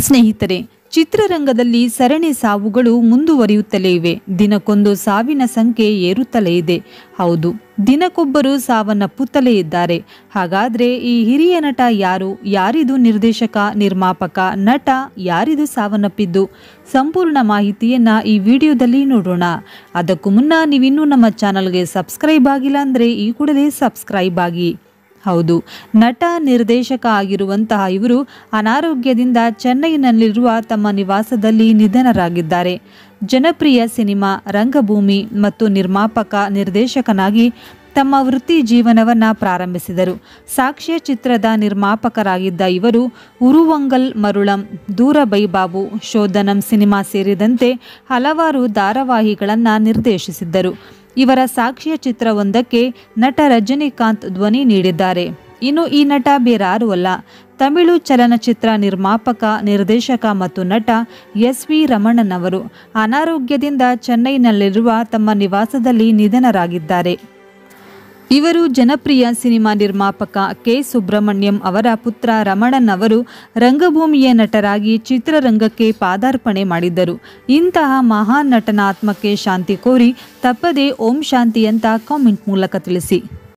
ಸ್ನೇಹಿತರೆ ಚಿತ್ರರಂಗದಲ್ಲಿ ಸರಣಿ ಸಾವುಗಳು ಮುಂದುವರಿಯುತ್ತಲೇ ಇವೆ ದಿನಕ್ಕೊಂದು ಸಾವಿನ ಸಂಖ್ಯೆ ಏರುತ್ತಲೇ ಇದೆ ಹೌದು ದಿನಕ್ಕೊಬ್ಬರು ಸಾವನ್ನಪ್ಪುತ್ತಲೇ ಇದ್ದಾರೆ ಹಾಗಾದ್ರೆ ಈ ಹಿರಿಯ ನಟ ಯಾರು ಯಾರಿದು ನಿರ್ದೇಶಕ ನಿರ್ಮಾಪಕ ನಟ ಯಾರಿದು ಸಾವನ್ನಪ್ಪಿದ್ದು ಸಂಪೂರ್ಣ ಮಾಹಿತಿಯನ್ನ ಈ ವಿಡಿಯೋದಲ್ಲಿ ನೋಡೋಣ ಅದಕ್ಕೂ ಮುನ್ನ ನೀವಿನ್ನೂ ನಮ್ಮ ಚಾನಲ್ಗೆ ಸಬ್ಸ್ಕ್ರೈಬ್ ಆಗಿಲ್ಲ ಅಂದರೆ ಈ ಕೂಡಲೇ ಸಬ್ಸ್ಕ್ರೈಬ್ ಆಗಿ ಹೌದು ನಟ ನಿರ್ದೇಶಕ ಆಗಿರುವಂತಹ ಇವರು ಅನಾರೋಗ್ಯದಿಂದ ಚೆನ್ನೈನಲ್ಲಿರುವ ತಮ್ಮ ನಿವಾಸದಲ್ಲಿ ನಿಧನರಾಗಿದ್ದಾರೆ ಜನಪ್ರಿಯ ಸಿನಿಮಾ ರಂಗಭೂಮಿ ಮತ್ತು ನಿರ್ಮಾಪಕ ನಿರ್ದೇಶಕನಾಗಿ ತಮ್ಮ ವೃತ್ತಿ ಜೀವನವನ್ನ ಪ್ರಾರಂಭಿಸಿದರು ಸಾಕ್ಷ್ಯ ಚಿತ್ರದ ನಿರ್ಮಾಪಕರಾಗಿದ್ದ ಇವರು ಉರುವಂಗಲ್ ಮರುಳಂ ದೂರ ಬೈಬಾಬು ಶೋಧನಂ ಸಿನಿಮಾ ಸೇರಿದಂತೆ ಹಲವಾರು ಧಾರಾವಾಹಿಗಳನ್ನು ನಿರ್ದೇಶಿಸಿದ್ದರು ಇವರ ಸಾಕ್ಷ್ಯ ಚಿತ್ರವೊಂದಕ್ಕೆ ನಟ ರಜನಿಕಾಂತ್ ಧ್ವನಿ ನೀಡಿದ್ದಾರೆ ಇನ್ನು ಈ ನಟ ಬೇರಾರೂ ಅಲ್ಲ ತಮಿಳು ಚಲನಚಿತ್ರ ನಿರ್ಮಾಪಕ ನಿರ್ದೇಶಕ ಮತ್ತು ನಟ ಎಸ್ ವಿ ರಮಣನ್ ಅವರು ಅನಾರೋಗ್ಯದಿಂದ ಚೆನ್ನೈನಲ್ಲಿರುವ ತಮ್ಮ ನಿವಾಸದಲ್ಲಿ ನಿಧನರಾಗಿದ್ದಾರೆ ಇವರು ಜನಪ್ರಿಯ ಸಿನಿಮಾ ನಿರ್ಮಾಪಕ ಕೆ ಸುಬ್ರಹ್ಮಣ್ಯಂ ಅವರ ಪುತ್ರ ರಮಣನ್ ಅವರು ರಂಗಭೂಮಿಯ ನಟರಾಗಿ ಚಿತ್ರರಂಗಕ್ಕೆ ಪಾದಾರ್ಪಣೆ ಮಾಡಿದ್ದರು ಇಂತಹ ಮಹಾನ್ ನಟನ ಆತ್ಮಕ್ಕೆ ಶಾಂತಿ ಕೋರಿ ತಪ್ಪದೇ ಓಂ ಶಾಂತಿ ಅಂತ ಕಾಮೆಂಟ್ ಮೂಲಕ ತಿಳಿಸಿ